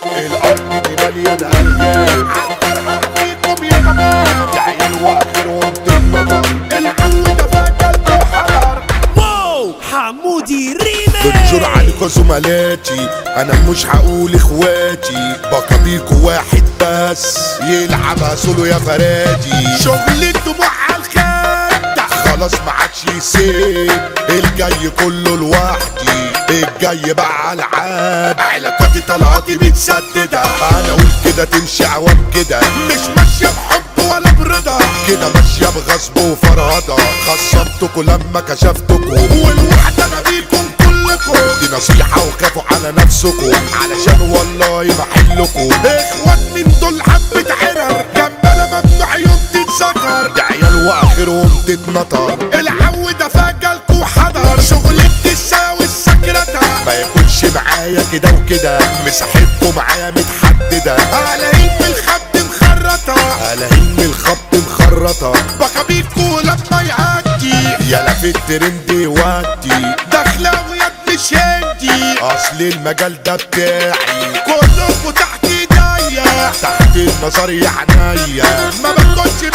الارض دي مليانه الجام عالفرحه فيكم يا تمام يا عيال واخرهم تنمطر العم ده فاكر وحرر واو حمودي بنشر ريمي عليكوا زملاتي انا مش هقول اخواتي بقى بيكوا واحد بس يلعبها سولو يا فرادي شغل الدموع على الخد خلاص ما عادش يسيب الجاي كله لوحدي الجاي بقى على عاد علاقاتي طلعاتي متسددة انا اقول كده تمشي عوام كده مش ماشية بحب ولا برضا كده ماشية بغصب وفرهدة خصمتكوا لما كشفتكوا والوحدة انا بيكم كلكم دي نصيحة وخافوا على نفسكم علشان والله محلكم اخوات من دول حبة عرر جنبنا ممنوع يوم تتذكر ده عيال واخرهم تتنطر العو ده فجلكوا حضر شغل التساوي السكرتة ما يكونش معايا كده وكده مساحتكم معايا متحددة على ان الخط مخرطة على ان الخط مخرطة بقى بيكوا لما يعدي يلا في الترند يودي داخلة ويد مش هندي اصل المجال ده بتاعي كلكوا تحت ايديا تحت النظر يا عينيا ما باخدش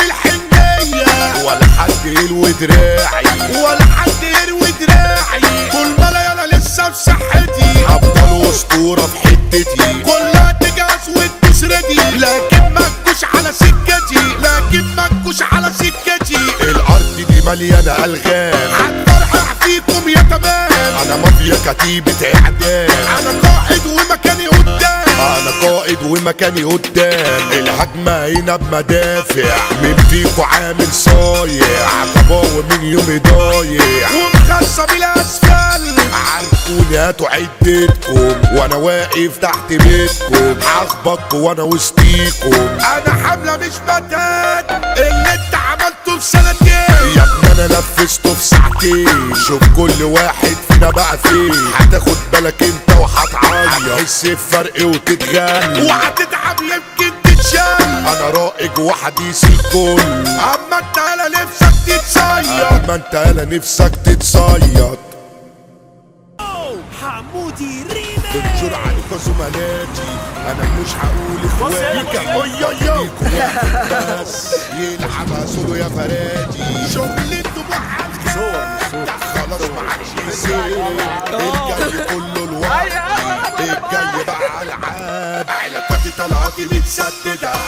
بالحنية ولا حد يلوي دراعي ولا حد يروي دراعي طول ما انا يلا لسه في صحتي افضل اسطورة في حتتي كلها تجهز وتدوس ردي لكن ما تجوش على سكتي لكن ما تجوش على سكتي الارض دي مليانة الغام هتفرحح فيكم يا تمام انا مافيا كتيبة اعدام انا قائد ومكاني قدام انا قائد ومكاني قدام الهجمة هنا بمدافع مين فيكو عامل صايع عقباوي من يومي ضايع ومخصم الاسفل عارفوني هاتوا عدتكم وانا واقف تحت بيتكم هخبطكم وانا وسطيكم انا حملة مش مداد اللي انت عملته في سنتين يا ابني انا نفذته في ساعتين شوف كل واحد فينا بقى فين هتاخد بالك انت وهتعيط هتحس بفرق وتتغني وهتتعب يمكن تتشال انا رائج وحديث الكل اما انت انا نفسك تتصيد اما انت انا نفسك تتصيد واو حمودي بنشر ريمي عليكوا زملاتي انا مش هقول اخواتي بس يلعبها سولو يا فرادي شغل الدموع على الخد خلاص ما عادش يسيب الجاي كله لوحدي الجاي بقى على عاد علاقاتي طلعاتي متسددة